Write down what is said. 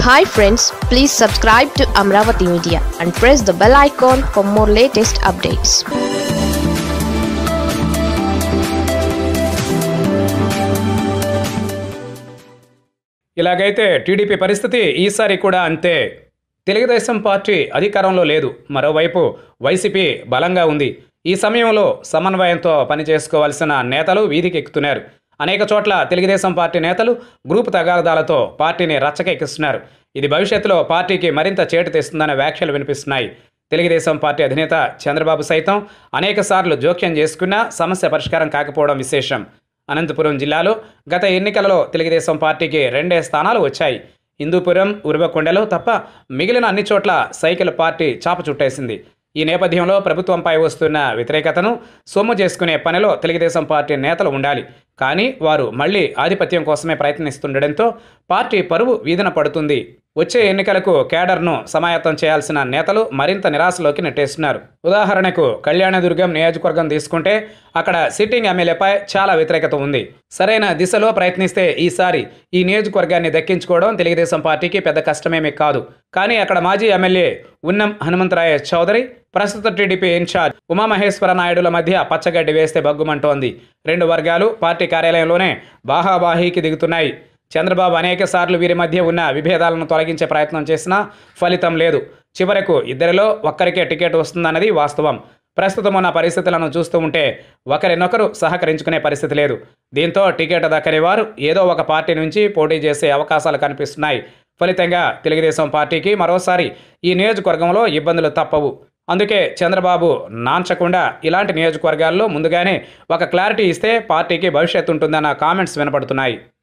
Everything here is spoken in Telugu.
hi friends please subscribe to Amaravati media and press the bell icon for more latest updates ఇలాగైతే టీడీపీ పరిస్థితి ఈసారి కూడా అంతే తెలుగుదేశం పార్టీ అధికారంలో లేదు మరోవైపు వైసీపీ బలంగా ఉంది ఈ సమయంలో సమన్వయంతో పనిచేసుకోవాల్సిన నేతలు వీధికి ఎక్కుతున్నారు అనేక చోట్ల తెలుగుదేశం పార్టీ నేతలు గ్రూపు తగాదాలతో పార్టీని రచ్చకెక్కిస్తున్నారు ఇది భవిష్యత్తులో పార్టీకి మరింత చేటు తెస్తుందనే వ్యాఖ్యలు వినిపిస్తున్నాయి తెలుగుదేశం పార్టీ అధినేత చంద్రబాబు సైతం అనేక సార్లు జోక్యం చేసుకున్నా సమస్య పరిష్కారం కాకపోవడం విశేషం అనంతపురం జిల్లాలో గత ఎన్నికలలో తెలుగుదేశం పార్టీకి రెండే స్థానాలు వచ్చాయి హిందూపురం ఉరవకొండలో తప్ప మిగిలిన అన్ని చోట్ల సైకిల్ పార్టీ చాప చుట్టేసింది ఈ నేపథ్యంలో ప్రభుత్వంపై వస్తున్న వ్యతిరేకతను సొమ్ము చేసుకునే పనిలో తెలుగుదేశం పార్టీ నేతలు ఉండాలి కానీ వారు మళ్లీ ఆధిపత్యం కోసమే ప్రయత్నిస్తుండటంతో పార్టీ పరువు వీధన పడుతుంది వచ్చే ఎన్నికలకు కేడర్ను సమాయత్తం చేయాల్సిన నేతలు మరింత నిరాశలోకి నెట్టేస్తున్నారు ఉదాహరణకు కళ్యాణదుర్గం నియోజకవర్గం తీసుకుంటే అక్కడ సిట్టింగ్ ఎమ్మెల్యేపై చాలా వ్యతిరేకత ఉంది సరైన దిశలో ప్రయత్నిస్తే ఈసారి ఈ నియోజకవర్గాన్ని దక్కించుకోవడం తెలుగుదేశం పార్టీకి పెద్ద కష్టమేమీ కాదు కానీ అక్కడ మాజీ ఎమ్మెల్యే ఉన్నం హనుమంతరాయ చౌదరి ప్రస్తుత టీడీపీ ఇన్ఛార్జ్ ఉమామహేశ్వర నాయుడుల మధ్య పచ్చగడ్డి వేస్తే బగ్గుమంటోంది రెండు వర్గాలు పార్టీ కార్యాలయంలోనే బాహాబాహీకి దిగుతున్నాయి చంద్రబాబు అనేక సార్లు వీరి మధ్య ఉన్న విభేదాలను తొలగించే ప్రయత్నం చేసినా ఫలితం లేదు చివరకు ఇద్దరిలో ఒక్కరికే టికెట్ వస్తుందన్నది వాస్తవం ప్రస్తుతం ఉన్న పరిస్థితులను చూస్తూ ఉంటే ఒకరినొకరు సహకరించుకునే పరిస్థితి లేదు దీంతో టికెట్ దక్కని వారు ఏదో ఒక పార్టీ నుంచి పోటీ చేసే అవకాశాలు కనిపిస్తున్నాయి ఫలితంగా తెలుగుదేశం పార్టీకి మరోసారి ఈ నియోజకవర్గంలో ఇబ్బందులు తప్పవు అందుకే చంద్రబాబు నాంచకుండా ఇలాంటి నియోజకవర్గాల్లో ముందుగానే ఒక క్లారిటీ ఇస్తే పార్టీకి భవిష్యత్తు ఉంటుందన్న కామెంట్స్ వినపడుతున్నాయి